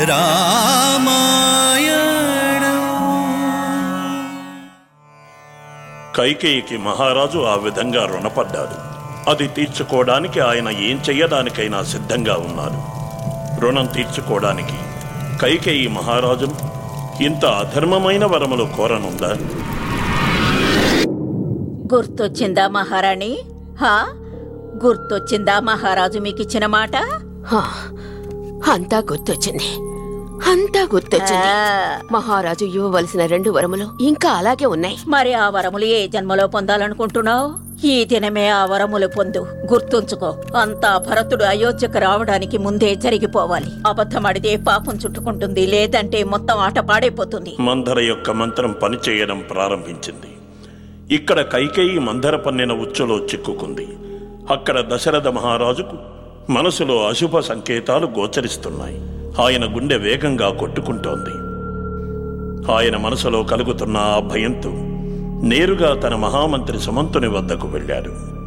కైకేయికి మహారాజు ఆ విధంగా రుణపడ్డాడు అది తీర్చుకోవడానికి ఆయన ఏం చెయ్యడానికైనా సిద్ధంగా ఉన్నారు రుణం తీర్చుకోవడానికి కైకేయి మహారాజును ఇంత అధర్మమైన వరములు కోరనుందా గుర్తొచ్చిందా మహారాణి హా గుర్తొచ్చిందా మహారాజు మీకిచ్చిన మాట హా, అంతా గుర్తొచ్చింది అంతా గుర్తొచ్చింది ఆ, మహారాజు ఇవ్వవలసిన రెండు వరములు ఇంకా అలాగే ఉన్నాయి మరి ఆ వరములు ఏ జన్మలో పొందాలనుకుంటున్నావు ఈ దినమే ఆ వరములు పొందు గుర్తుంచుకో అంతా భరతుడు అయోధ్యకు రావడానికి ముందే జరిగిపోవాలి అబద్ధమడితే పాపం చుట్టుకుంటుంది లేదంటే మొత్తం ఆట పాడైపోతుంది మందర యొక్క మంత్రం పనిచేయడం ప్రారంభించింది ఇక్కడ కైకేయి మందర పన్నిన ఉచ్చులో చిక్కుకుంది అక్కడ దశరథ మహారాజుకు మనసులో అశుభ సంకేతాలు గోచరిస్తున్నాయి ఆయన గుండె వేగంగా కొట్టుకుంటోంది ఆయన మనసులో కలుగుతున్న ఆ భయంతో నేరుగా తన మహామంత్రి సుమంతుని వద్దకు వెళ్ళాడు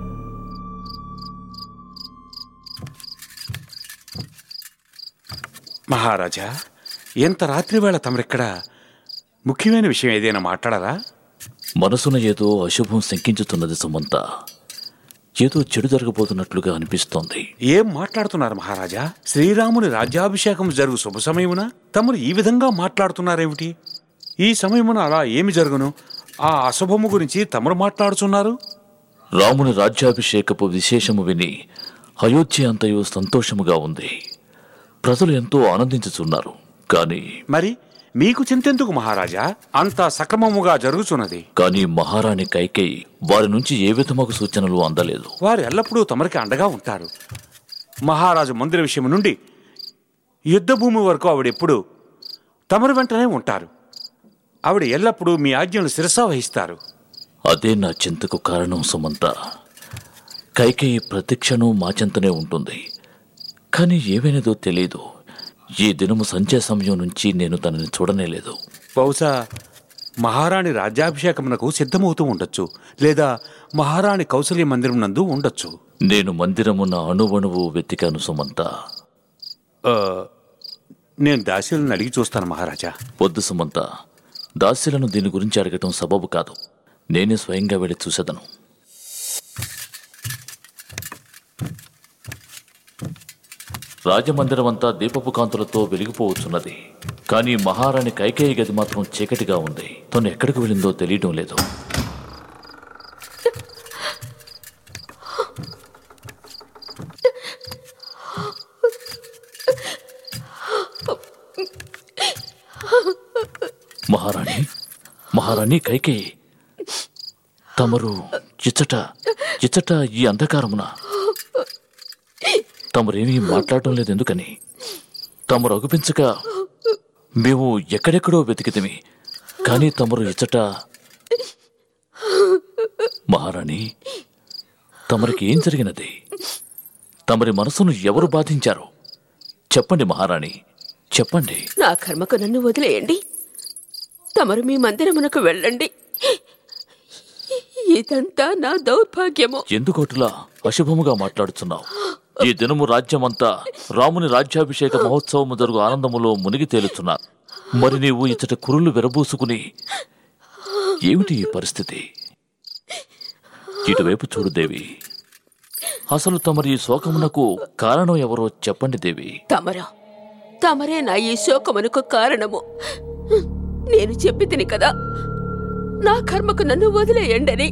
మహారాజా ఎంత రాత్రి వేళ తమరిక్కడ ముఖ్యమైన విషయం ఏదైనా మాట్లాడరా మనసున ఏదో అశుభం శంకించుతున్నది సుమంత ఏదో చెడు జరగబోతున్నట్లుగా అనిపిస్తోంది ఏం మాట్లాడుతున్నారు మహారాజా శ్రీరాముని రాజ్యాభిషేకం జరుగు శుభ సమయమున తమరు ఈ విధంగా మాట్లాడుతున్నారేమిటి ఈ సమయమున అలా ఏమి జరుగును ఆ అశుభము గురించి తమరు మాట్లాడుతున్నారు రాముని రాజ్యాభిషేకపు విశేషము విని అయోధ్య అంతయు సంతోషముగా ఉంది ప్రజలు ఎంతో ఆనందించుచున్నారు కానీ మరి మీకు చింతెందుకు మహారాజా అంత సక్రమముగా జరుగుతున్నది కానీ మహారాణి కైకేయి వారి నుంచి ఏ విధమగు సూచనలు అందలేదు వారు ఎల్లప్పుడూ తమరికి అండగా ఉంటారు మహారాజు మందిర విషయం నుండి యుద్ధభూమి వరకు ఆవిడెప్పుడు తమరు వెంటనే ఉంటారు ఆవిడ ఎల్లప్పుడూ మీ ఆజ్ఞలు శిరసా వహిస్తారు అదే నా చింతకు కారణం సుమంత కైకేయి ప్రతిక్షణం మా చెంతనే ఉంటుంది కానీ ఏమైనదో తెలియదు ఈ దినము సంధ్యా సమయం నుంచి నేను తనని చూడనేలేదు బహుశా మహారాణి రాజ్యాభిషేకమునకు సిద్ధమవుతూ ఉండొచ్చు లేదా మహారాణి కౌసల్య మందిరం నందు ఉండొచ్చు నేను మందిరమున అణువణువు వెతికాను సుమంత ఆ, నేను దాసీలను అడిగి చూస్తాను మహారాజా వద్దు సుమంత దాస్యులను దీని గురించి అడగటం సబబు కాదు నేనే స్వయంగా వెళ్ళి చూసేదను రాజమందిరం అంతా దీపపు కాంతులతో వెలిగిపోవచ్చున్నది కానీ మహారాణి కైకేయి గది మాత్రం చీకటిగా ఉంది తను ఎక్కడికి వెళ్ళిందో తెలియడం లేదు మహారాణి మహారాణి కైకేయి తమరు ఇచ్చట ఇచ్చట ఈ అంధకారమున తమరేమీ మాట్లాడటం లేదు ఎందుకని తమరు అగుపించక మేము ఎక్కడెక్కడో వెతికితిమి కానీ తమరు ఇచ్చట మహారాణి తమరికి ఏం జరిగినది తమరి మనసును ఎవరు బాధించారు చెప్పండి మహారాణి చెప్పండి నా కర్మకు నన్ను వదిలేయండి తమరు మీ మందిరమునకు వెళ్ళండి ఇదంతా నా దౌర్భాగ్యము ఎందుకోటులా అశుభముగా మాట్లాడుతున్నావు ఈ దినము రాజ్యమంతా రాముని రాజ్యాభిషేక మహోత్సవము జరుగు ఆనందములో మునిగి తేలుతున్నారు మరి నీవు ఇచ్చట కురులు విరబూసుకుని ఏమిటి ఈ పరిస్థితి ఇటువైపు చూడు దేవి అసలు తమరి ఈ శోకమునకు కారణం ఎవరో చెప్పండి దేవి తమరా తమరే నా ఈ శోకమునకు కారణము నేను చెప్పి తిని కదా నా కర్మకు నన్ను వదిలేయండని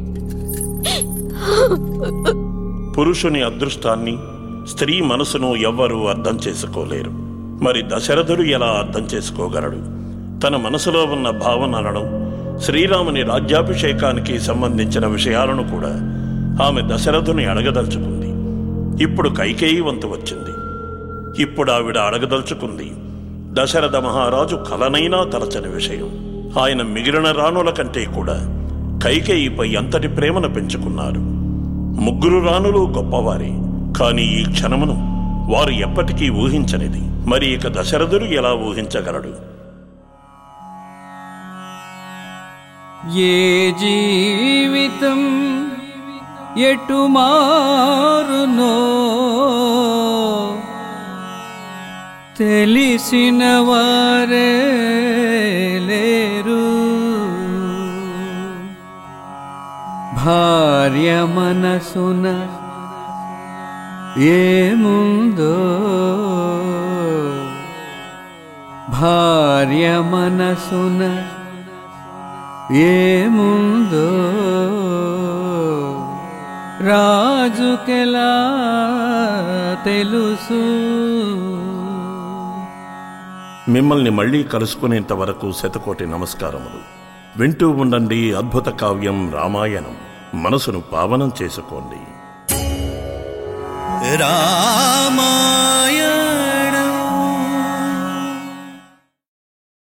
పురుషుని అదృష్టాన్ని స్త్రీ మనసును ఎవ్వరూ అర్థం చేసుకోలేరు మరి దశరథుడు ఎలా అర్థం చేసుకోగలడు తన మనసులో ఉన్న భావనలను శ్రీరాముని రాజ్యాభిషేకానికి సంబంధించిన విషయాలను కూడా ఆమె దశరథుని అడగదలుచుకుంది ఇప్పుడు కైకేయి వంతు వచ్చింది ఇప్పుడు ఆవిడ అడగదలుచుకుంది దశరథ మహారాజు కలనైనా తలచని విషయం ఆయన మిగిలిన రాణుల కంటే కూడా కైకేయిపై అంతటి ప్రేమను పెంచుకున్నారు ముగ్గురు రాణులు గొప్పవారే కాని ఈ క్షణమును వారు ఎప్పటికీ ఊహించనిది మరి ఇక దశరథుడు ఎలా ఊహించగలడు ఏ జీవితం ఎటు మారునో తెలిసిన వారే లేరు భార్య మనసున ఏముందో భార్య మనసున ఏముందో రాజుకెలా తెలుసు మిమ్మల్ని మళ్ళీ కలుసుకునేంత వరకు శతకోటి నమస్కారములు వింటూ ఉండండి అద్భుత కావ్యం రామాయణం మనసును పావనం చేసుకోండి రామాయణ